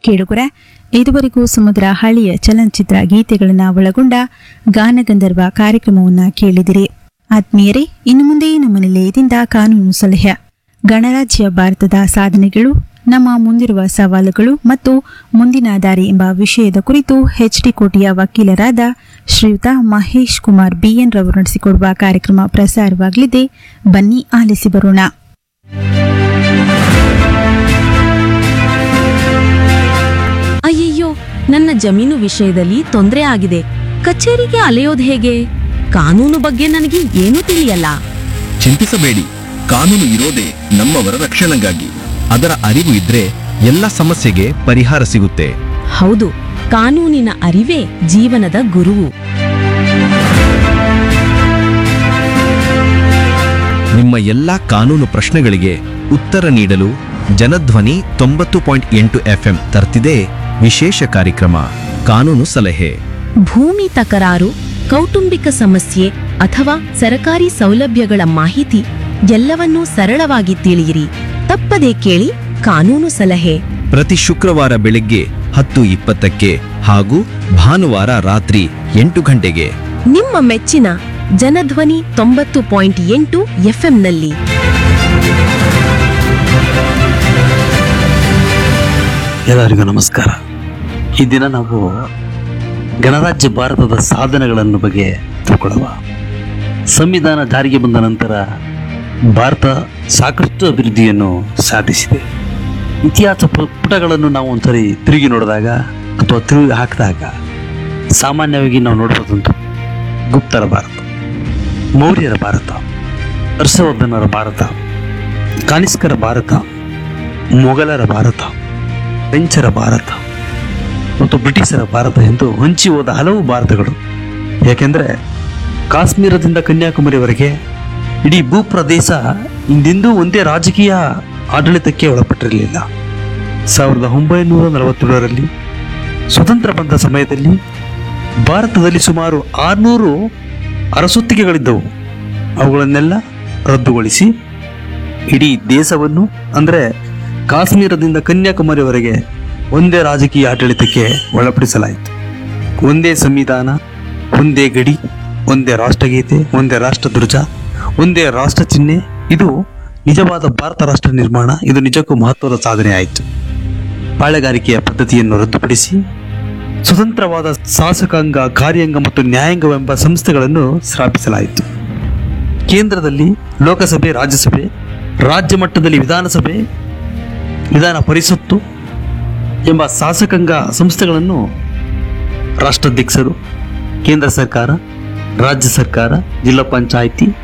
ಕೇಳುಗರೆ ಇದುವರೆಗೂ ಸಮುದ್ರ ಹಳ್ಳಿಯ ಚಲನಚಿತ್ರ ಗೀತೆಗಳನ್ನು ಒಳಗೊಂಡ ಗಾನಗಂಧರ್ವ ಕಾರ್ಯಕ್ರಮವನ್ನು ಕೇಳಿದಿರಿ ಆತ್ಮೀಯರೇ ಇನ್ನು ಮುಂದೆ ನಮ್ಮ ನಿಲಯದಿಂದ ಕಾನೂನು ಸಲಹೆ ಗಣರಾಜ್ಯ ಭಾರತದ ಸಾಧನೆಗಳು ನಮ್ಮ ಮುಂದಿರುವ ಸವಾಲುಗಳು ಮತ್ತು ಮುಂದಿನ ದಾರಿ ಎಂಬ ವಿಷಯದ ಕುರಿತು ಎಚ್ಡಿ ಕೋಟೆಯ ವಕೀಲರಾದ ಶ್ರೀಯುತ ಮಹೇಶ್ ಕುಮಾರ್ ಬಿಎನ್ ರವರು ನಡೆಸಿಕೊಡುವ ಕಾರ್ಯಕ್ರಮ ಪ್ರಸಾರವಾಗಲಿದೆ ಬನ್ನಿ ಆಲಿಸಿ ಬರೋಣ ಅಯ್ಯಯ್ಯೋ ನನ್ನ ಜಮೀನು ವಿಷಯದಲ್ಲಿ ತೊಂದರೆ ಆಗಿದೆ ಕಚೇರಿಗೆ ಅಲೆಯೋದು ಹೇಗೆ ಕಾನೂನು ಬಗ್ಗೆ ನನಗೆ ಏನೂ ತಿಳಿಯಲ್ಲ ಚಿಂತಿಸಬೇಡಿ ಕಾನೂನು ಇರೋದೇ ನಮ್ಮವರ ರಕ್ಷಣೆಗಾಗಿ ಅದರ ಅರಿವು ಇದ್ರೆ ಎಲ್ಲ ಸಮಸ್ಯೆಗೆ ಪರಿಹಾರ ಸಿಗುತ್ತೆ ಹೌದು ಕಾನೂನಿನ ಅರಿವೇ ಜೀವನದ ಗುರುವು ನಿಮ್ಮ ಎಲ್ಲ ಕಾನೂನು ಪ್ರಶ್ನೆಗಳಿಗೆ ಉತ್ತರ ನೀಡಲು ಜನಧ್ವನಿ ತೊಂಬತ್ತು ಪಾಯಿಂಟ್ ಎಂಟು ಎಫ್ಎಂ ತರ್ತಿದೆ ವಿಶೇಷ ಕಾರ್ಯಕ್ರಮ ಕಾನೂನು ಸಲಹೆ ಭೂಮಿ ತಕರಾರು ಕೌಟುಂಬಿಕ ಸಮಸ್ಯೆ ಅಥವಾ ಸರಕಾರಿ ಸೌಲಭ್ಯಗಳ ಮಾಹಿತಿ ಎಲ್ಲವನ್ನೂ ಸರಳವಾಗಿ ತಿಳಿಯಿರಿ ತಪ್ಪದೇ ಕೇಳಿ ಕಾನೂನು ಸಲಹೆ ಪ್ರತಿ ಶುಕ್ರವಾರ ಬೆಳಗ್ಗೆ ಹತ್ತು ಇಪ್ಪತ್ತಕ್ಕೆ ಹಾಗೂ ಭಾನುವಾರ ರಾತ್ರಿ ಎಂಟು ಗಂಟೆಗೆ ನಿಮ್ಮ ಮೆಚ್ಚಿನ ಜನಧ್ವನಿ ತೊಂಬತ್ತು ಪಾಯಿಂಟ್ ಎಂಟು ಎಫ್ಎಂನಲ್ಲಿ ಎಲ್ಲರಿಗೂ ನಮಸ್ಕಾರ ಈ ದಿನ ನಾವು ಗಣರಾಜ್ಯ ಭಾರತದ ಸಾಧನೆಗಳನ್ನು ಬಗ್ಗೆ ತಿಳ್ಕೊಳ್ಳುವ ಸಂವಿಧಾನ ಜಾರಿಗೆ ಬಂದ ನಂತರ ಭಾರತ ಸಾಕಷ್ಟು ಅಭಿವೃದ್ಧಿಯನ್ನು ಸಾಧಿಸಿದೆ ಇತಿಹಾಸ ಪು- ಪುಟಗಳನ್ನು ನಾವು ಒಂದ್ಸರಿ ತಿರುಗಿ ನೋಡಿದಾಗ ಅಥವಾ ತಿರುಗಿ ಹಾಕಿದಾಗ ಸಾಮಾನ್ಯವಾಗಿ ನಾವು ನೋಡ್ಬೋದಂತ ಗುಪ್ತರ ಭಾರತ ಮೌರ್ಯರ ಭಾರತ ಹರ್ಷವರ್ಧನರ ಭಾರತ ಕಾನಿಸ್ಕರ ಭಾರತ ಮೊಘಲರ ಭಾರತ ಫ್ರೆಂಚರ ಭಾರತ ಮತ್ತು ಬ್ರಿಟಿಷರ ಭಾರತ ಎಂದು ಹಂಚಿ ಹೋದ ಹಲವು ಭಾರತಗಳು ಯಾಕೆಂದರೆ ಕಾಶ್ಮೀರದಿಂದ ಕನ್ಯಾಕುಮಾರಿವರೆಗೆ ಇಡೀ ಭೂಪ್ರದೇಶ ಹಿಂದೆಂದೂ ಒಂದೇ ರಾಜಕೀಯ ಆಡಳಿತಕ್ಕೆ ಒಳಪಟ್ಟಿರಲಿಲ್ಲ ಸಾವಿರದ ಒಂಬೈನೂರ ನಲವತ್ತೇಳರಲ್ಲಿ ಸ್ವತಂತ್ರ ಬಂದ ಸಮಯದಲ್ಲಿ ಭಾರತದಲ್ಲಿ ಸುಮಾರು ಆರುನೂರು ಅರಸೊತ್ತಿಗೆಗಳಿದ್ದವು ಅವುಗಳನ್ನೆಲ್ಲ ರದ್ದುಗೊಳಿಸಿ ಇಡೀ ದೇಶವನ್ನು ಅಂದರೆ ಕಾಶ್ಮೀರದಿಂದ ಕನ್ಯಾಕುಮಾರಿವರೆಗೆ ಒಂದೇ ರಾಜಕೀಯ ಆಡಳಿತಕ್ಕೆ ಒಳಪಡಿಸಲಾಯಿತು ಒಂದೇ ಸಂವಿಧಾನ ಒಂದೇ ಗಡಿ ಒಂದೇ ರಾಷ್ಟ್ರಗೀತೆ ಒಂದೇ ರಾಷ್ಟ್ರಧ್ವಜ ಒಂದೇ ರಾಷ್ಟ್ರ ಚಿಹ್ನೆ ಇದು ನಿಜವಾದ ಭಾರತ ರಾಷ್ಟ್ರ ನಿರ್ಮಾಣ ಇದು ನಿಜಕ್ಕೂ ಮಹತ್ವದ ಸಾಧನೆ ಆಯಿತು ಪಾಳೆಗಾರಿಕೆಯ ಪದ್ಧತಿಯನ್ನು ರದ್ದುಪಡಿಸಿ ಸ್ವತಂತ್ರವಾದ ಶಾಸಕಾಂಗ ಕಾರ್ಯಾಂಗ ಮತ್ತು ನ್ಯಾಯಾಂಗವೆಂಬ ಸಂಸ್ಥೆಗಳನ್ನು ಸ್ಥಾಪಿಸಲಾಯಿತು ಕೇಂದ್ರದಲ್ಲಿ ಲೋಕಸಭೆ ರಾಜ್ಯಸಭೆ ರಾಜ್ಯ ಮಟ್ಟದಲ್ಲಿ ವಿಧಾನಸಭೆ ವಿಧಾನ ಪರಿಷತ್ತು ಎಂಬ ಶಾಸಕಾಂಗ ಸಂಸ್ಥೆಗಳನ್ನು ರಾಷ್ಟ್ರಾಧ್ಯಕ್ಷರು ಕೇಂದ್ರ ಸರ್ಕಾರ ರಾಜ್ಯ ಸರ್ಕಾರ ಜಿಲ್ಲಾ ಪಂಚಾಯಿತಿ